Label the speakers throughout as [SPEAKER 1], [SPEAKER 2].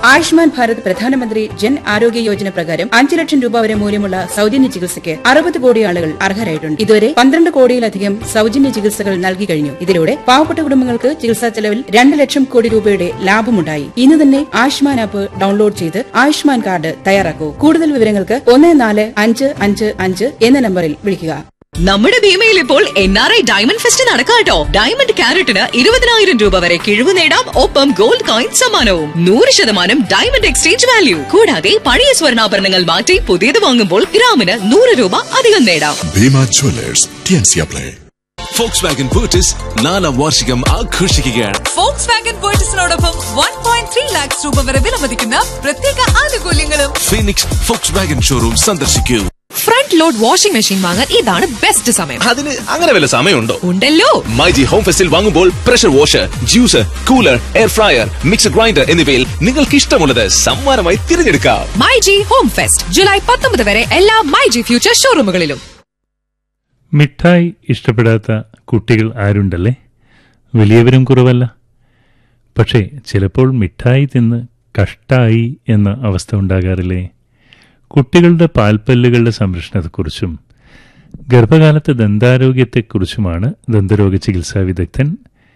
[SPEAKER 1] ആയുഷ്മാൻ ഭാരത് പ്രധാനമന്ത്രി ജൻ ആരോഗ്യ യോജന പ്രകാരം അഞ്ച് ലക്ഷം രൂപ വരെ മൂല്യമുള്ള സൗജന്യ ചികിത്സയ്ക്ക് അറുപത് കോടി ആളുകൾ അർഹരായിട്ടുണ്ട് ഇതുവരെ പന്ത്രണ്ട് കോടിയിലധികം സൗജന്യ ചികിത്സകൾ നൽകി കഴിഞ്ഞു ഇതിലൂടെ പാവപ്പെട്ട കുടുംബങ്ങൾക്ക് ചികിത്സാ ചെലവിൽ രണ്ട് ലക്ഷം കോടി രൂപയുടെ ലാഭമുണ്ടായി ഇന്ന് തന്നെ ആയുഷ്മാൻ ആപ്പ് ഡൗൺലോഡ് ചെയ്ത് ആയുഷ്മാൻ കാർഡ് തയ്യാറാക്കൂ കൂടുതൽ വിവരങ്ങൾക്ക് ഒന്ന് നാല് അഞ്ച് അഞ്ച് അഞ്ച് എന്ന നമ്പറിൽ വിളിക്കുക
[SPEAKER 2] നമ്മുടെ ഭീമയിൽ ഇപ്പോൾ N R I diamond fest നടക്കാട്ടോ ഡയമണ്ട് ക്യാരറ്റിന് ഇരുപതിനായിരം രൂപ വരെ കിഴിവ് നേടാം ഒപ്പം ഗോൾഡ് കോയിൻ സമ്മാനവും നൂറ് ശതമാനം ഡയമണ്ട് എക്സ്ചേഞ്ച് വാല്യൂ കൂടാതെ പഴയ സ്വർണ്ണാഭരണങ്ങൾ മാറ്റി പുതിയത് വാങ്ങുമ്പോൾ ഗ്രാമിന് നൂറ് രൂപ അധികം നേടാം
[SPEAKER 3] ഭീമ ജ്വല്ലേഴ്സ് ടിയൻസിയ പ്ലേ
[SPEAKER 4] ഫോക്സ് വാഗൻ പൂർട്ടിസ് നാലാം വാർഷികം ആഘോഷിക്കുകയാണ്
[SPEAKER 5] ഫോക്സ് വാഗൻ പേർച്ചസിനോടൊപ്പം വൺ പോയിന്റ് ത്രീ ലാക്സ് രൂപ വരെ വിലമതിക്കുന്ന പ്രത്യേക ആനുകൂല്യങ്ങളും
[SPEAKER 4] ഫീനിക്സ് ഫോക്സ് വാഗൻ ഷോറൂം സന്ദർശിക്കൂ
[SPEAKER 5] ഫ്രണ്ട് ലോഡ് വാഷിംഗ് മെഷീൻ വാങ്ങാൻ ഇതാണ് ബെസ്റ്റ് സമയം
[SPEAKER 4] അതിന് അങ്ങനെ വല്ല സമയമുണ്ടോ
[SPEAKER 5] ഉണ്ടല്ലോ
[SPEAKER 4] മൈജി ഹോം ഫെസ്റ്റിൽ വാങ്ങുമ്പോൾ pressure washer juicer cooler air fryer mixer grinder എന്നിവയിൽ നിങ്ങൾക്ക് ഇഷ്ടമുള്ളത് സമ്മാനമായി തിരഞ്ഞെടുക്കാം
[SPEAKER 5] my G home fest July പത്തൊമ്പത് വരെ എല്ലാ മൈ ജി ഫ്യൂച്ചർ ഷോറൂമുകളിലും
[SPEAKER 6] മിഠായി ഇഷ്ടപ്പെടാത്ത കുട്ടികൾ ആരുണ്ടല്ലേ വലിയവരും കുറവല്ല പക്ഷേ ചിലപ്പോൾ മിഠായി തിന്ന് കഷ്ടായി എന്ന അവസ്ഥ ഉണ്ടാകാറില്ലേ കുട്ടികളുടെ പാൽപ്പല്ലുകളുടെ സംരക്ഷണത്തെക്കുറിച്ചും ഗർഭകാലത്തെ ദന്താരോഗ്യത്തെക്കുറിച്ചുമാണ് ദന്തരോഗ ചികിത്സാ വിദഗ്ധൻ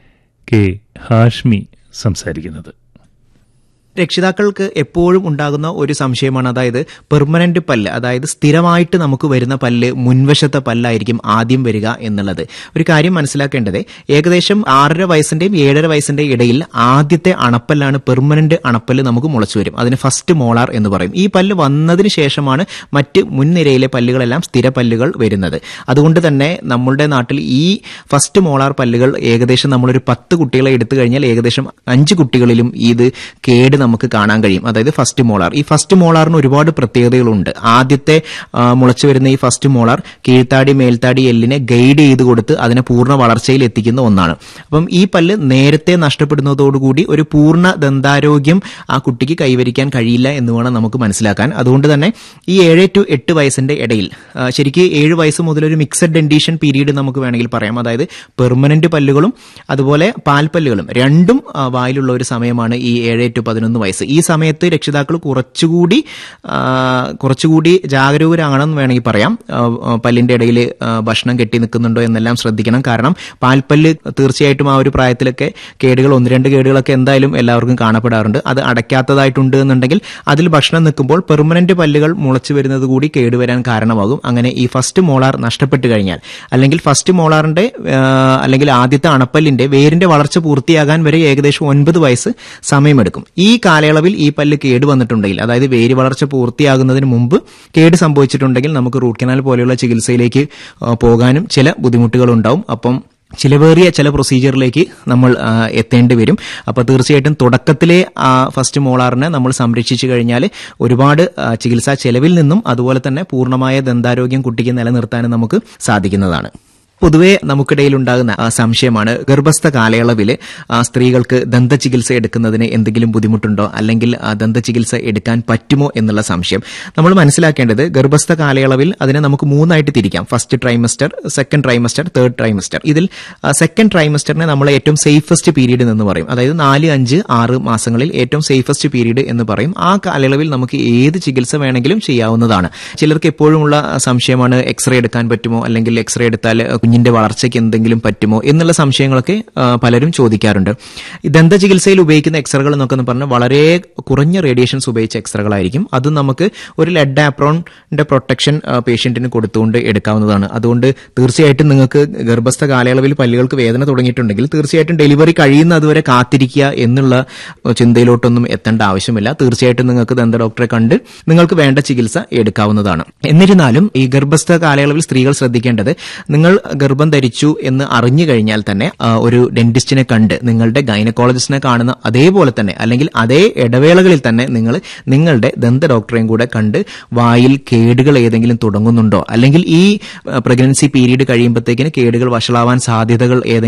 [SPEAKER 6] കെ ഹാഷ്മി സംസാരിക്കുന്നത്
[SPEAKER 7] രക്ഷിതാക്കൾക്ക് എപ്പോഴും ഉണ്ടാകുന്ന ഒരു സംശയമാണ് അതായത് പെർമനന്റ് പല്ല് അതായത് സ്ഥിരമായിട്ട് നമുക്ക് വരുന്ന പല്ല് മുൻവശത്തെ പല്ലായിരിക്കും ആദ്യം വരിക എന്നുള്ളത് ഒരു കാര്യം മനസ്സിലാക്കേണ്ടത് ഏകദേശം ആറര വയസ്സിന്റെയും ഏഴര വയസ്സിന്റെയും ഇടയിൽ ആദ്യത്തെ അണപ്പല്ലാണ് പെർമനന്റ് അണപ്പല്ല് നമുക്ക് മുളച്ചു വരും അതിന് ഫസ്റ്റ് മോളാർ എന്ന് പറയും ഈ പല്ല് വന്നതിന് ശേഷമാണ് മറ്റ് മുൻനിരയിലെ പല്ലുകളെല്ലാം സ്ഥിര പല്ലുകൾ വരുന്നത് അതുകൊണ്ട് തന്നെ നമ്മളുടെ നാട്ടിൽ ഈ ഫസ്റ്റ് മോളാർ പല്ലുകൾ ഏകദേശം നമ്മളൊരു പത്ത് കുട്ടികളെ എടുത്തു കഴിഞ്ഞാൽ ഏകദേശം അഞ്ച് കുട്ടികളിലും ഇത് കേട് നമുക്ക് കാണാൻ കഴിയും അതായത് ഫസ്റ്റ് മോളാർ ഈ ഫസ്റ്റ് മോളാറിന് ഒരുപാട് പ്രത്യേകതകളുണ്ട് ആദ്യത്തെ ആ, മുളച്ചു വരുന്ന ഈ ഫസ്റ്റ് മോളാർ കീഴ്ത്താടി മേൽത്താടി എല്ലിനെ ഗൈഡ് ചെയ്ത് കൊടുത്ത് അതിനെ പൂർണ്ണ വളർച്ചയിൽ എത്തിക്കുന്ന ഒന്നാണ് അപ്പം ഈ പല്ല് നേരത്തെ നഷ്ടപ്പെടുന്നതോടുകൂടി ഒരു പൂർണ്ണ ദന്താരോഗ്യം ആ കുട്ടിക്ക് കൈവരിക്കാൻ കഴിയില്ല എന്ന് വേണം നമുക്ക് മനസ്സിലാക്കാൻ അതുകൊണ്ട് തന്നെ ഈ ഏഴ് ടു എട്ട് വയസ്സിന്റെ ഇടയിൽ ആ, ശരിക്ക് ഏഴ് വയസ്സ് മുതൽ ഒരു മിക്സഡ് ഡെന്റീഷൻ പീരീഡ് നമുക്ക് വേണമെങ്കിൽ പറയാം അതായത് പെർമനന്റ് പല്ലുകളും അതുപോലെ പാൽപ്പല്ലുകളും രണ്ടും ആ, വായിലുള്ള ഒരു സമയമാണ് ഈ ഏഴ് ടു പതിനൊന്ന് വയസ്സ് ഈ സമയത്ത് രക്ഷിതാക്കൾ കുറച്ചുകൂടി ആ, കുറച്ചുകൂടി ജാഗരൂകരാണെന്ന് വേണമെങ്കിൽ പറയാം ആ, ആ, പല്ലിന്റെ ഇടയിൽ ഭക്ഷണം കെട്ടി നിൽക്കുന്നുണ്ടോ എന്നെല്ലാം ശ്രദ്ധിക്കണം കാരണം പാൽപ്പല്ല് തീർച്ചയായിട്ടും ആ ഒരു പ്രായത്തിലൊക്കെ കേടുകൾ ഒന്ന് രണ്ട് കേടുകളൊക്കെ എന്തായാലും എല്ലാവർക്കും കാണപ്പെടാറുണ്ട് അത് അടയ്ക്കാത്തതായിട്ടുണ്ട് എന്നുണ്ടെങ്കിൽ അതിൽ ഭക്ഷണം നിൽക്കുമ്പോൾ പെർമനന്റ് പല്ലുകൾ മുളച്ചു വരുന്നത് കൂടി കേടുവരാൻ കാരണമാകും അങ്ങനെ ഈ ഫസ്റ്റ് മോളാർ നഷ്ടപ്പെട്ടു കഴിഞ്ഞാൽ അല്ലെങ്കിൽ ഫസ്റ്റ് മോളാറിന്റെ ആ, അല്ലെങ്കിൽ ആദ്യത്തെ അണപ്പല്ലിന്റെ വേരിന്റെ വളർച്ച പൂർത്തിയാകാൻ വരെ ഏകദേശം ഒൻപത് വയസ്സ് സമയമെടുക്കും ഈ കാലയളവിൽ ഈ പല്ല് കേട് വന്നിട്ടുണ്ടെങ്കിൽ അതായത് വേര് വളർച്ച പൂർത്തിയാകുന്നതിന് മുമ്പ് കേട് സംഭവിച്ചിട്ടുണ്ടെങ്കിൽ നമുക്ക് റൂട്ട് കനാൽ പോലെയുള്ള ചികിത്സയിലേക്ക് ആ, പോകാനും ചില ബുദ്ധിമുട്ടുകൾ ഉണ്ടാവും അപ്പം ചിലവേറിയ ചില പ്രൊസീജിയറിലേക്ക് നമ്മൾ ആ, എത്തേണ്ടി വരും അപ്പോൾ തീർച്ചയായിട്ടും തുടക്കത്തിലെ ആ ഫസ്റ്റ് മോളാറിനെ നമ്മൾ സംരക്ഷിച്ചു കഴിഞ്ഞാൽ ഒരുപാട് ആ, ചികിത്സാ ചെലവിൽ നിന്നും അതുപോലെ തന്നെ പൂർണ്ണമായ ദന്താരോഗ്യം കുട്ടിക്ക് നിലനിർത്താനും നമുക്ക് സാധിക്കുന്നതാണ് പൊതുവെ നമുക്കിടയിൽ ഉണ്ടാകുന്ന ആ, സംശയമാണ് ഗർഭസ്ഥ കാലയളവിൽ ആ, സ്ത്രീകൾക്ക് ദന്തചികിത്സ എടുക്കുന്നതിന് എന്തെങ്കിലും ബുദ്ധിമുട്ടുണ്ടോ അല്ലെങ്കിൽ ആ, ദന്തചികിത്സ എടുക്കാൻ പറ്റുമോ എന്നുള്ള സംശയം നമ്മൾ മനസ്സിലാക്കേണ്ടത് ഗർഭസ്ഥ കാലയളവിൽ അതിനെ നമുക്ക് മൂന്നായിട്ട് തിരിക്കാം first trimester second trimester third trimester ഇതിൽ സെക്കൻഡ് ട്രൈമസ്റ്ററിനെ നമ്മൾ ഏറ്റവും സേഫസ്റ്റ് പീരീഡ് എന്ന് പറയും അതായത് നാല് അഞ്ച് ആറ് മാസങ്ങളിൽ ഏറ്റവും സേഫസ്റ്റ് പീരീഡ് എന്ന് പറയും ആ കാലയളവിൽ നമുക്ക് ഏത് ചികിത്സ വേണമെങ്കിലും ചെയ്യാവുന്നതാണ് ചിലർക്ക് എപ്പോഴുമുള്ള സംശയമാണ് എക്സ്റേ എടുക്കാൻ പറ്റുമോ അല്ലെങ്കിൽ എക്സ്റേ എടുത്താൽ കുഞ്ഞിന്റെ വളർച്ചയ്ക്ക് എന്തെങ്കിലും പറ്റുമോ എന്നുള്ള സംശയങ്ങളൊക്കെ ആ, പലരും ചോദിക്കാറുണ്ട് ഈ ദന്തചികിത്സയിൽ ഉപയോഗിക്കുന്ന എക്സ്റകൾ എന്നൊക്കെ എന്ന് പറഞ്ഞാൽ വളരെ കുറഞ്ഞ റേഡിയേഷൻസ് ഉപയോഗിച്ച എക്സ്റകളായിരിക്കും അത് നമുക്ക് ഒരു ലെഡ് ആപ്രോണിന്റെ പ്രൊട്ടക്ഷൻ പേഷ്യന്റിന് കൊടുത്തുകൊണ്ട് എടുക്കാവുന്നതാണ് അതുകൊണ്ട് തീർച്ചയായിട്ടും നിങ്ങൾക്ക് ഗർഭസ്ഥ കാലയളവിൽ പല്ലുകൾക്ക് വേദന തുടങ്ങിയിട്ടുണ്ടെങ്കിൽ തീർച്ചയായിട്ടും ഡെലിവറി കഴിയുന്ന അതുവരെ കാത്തിരിക്കുക എന്നുള്ള ചിന്തയിലോട്ടൊന്നും എത്തേണ്ട ആവശ്യമില്ല തീർച്ചയായിട്ടും നിങ്ങൾക്ക് ദന്ത ഡോക്ടറെ കണ്ട് നിങ്ങൾക്ക് വേണ്ട ചികിത്സ എടുക്കാവുന്നതാണ് എന്നിരുന്നാലും ഈ ഗർഭസ്ഥ കാലയളവിൽ സ്ത്രീകൾ ശ്രദ്ധിക്കേണ്ടത് നിങ്ങൾ ഗർഭം ധരിച്ചു എന്ന് അറിഞ്ഞു കഴിഞ്ഞാൽ തന്നെ ആ, ഒരു ഡെന്റിസ്റ്റിനെ കണ്ട് നിങ്ങളുടെ ഗൈനക്കോളജിസ്റ്റിനെ കാണുന്ന അതേപോലെ തന്നെ അല്ലെങ്കിൽ അതേ ഇടവേളകളിൽ തന്നെ നിങ്ങൾ നിങ്ങളുടെ ദന്ത ഡോക്ടറെയും കൂടെ കണ്ട് വായിൽ കേടുകൾ ഏതെങ്കിലും തുടങ്ങുന്നുണ്ടോ അല്ലെങ്കിൽ ഈ പ്രഗ്നൻസി പീരീഡ് കഴിയുമ്പോഴത്തേക്കിന് കേടുകൾ വഷളാവാൻ സാധ്യതകൾ ഏതെങ്കിലും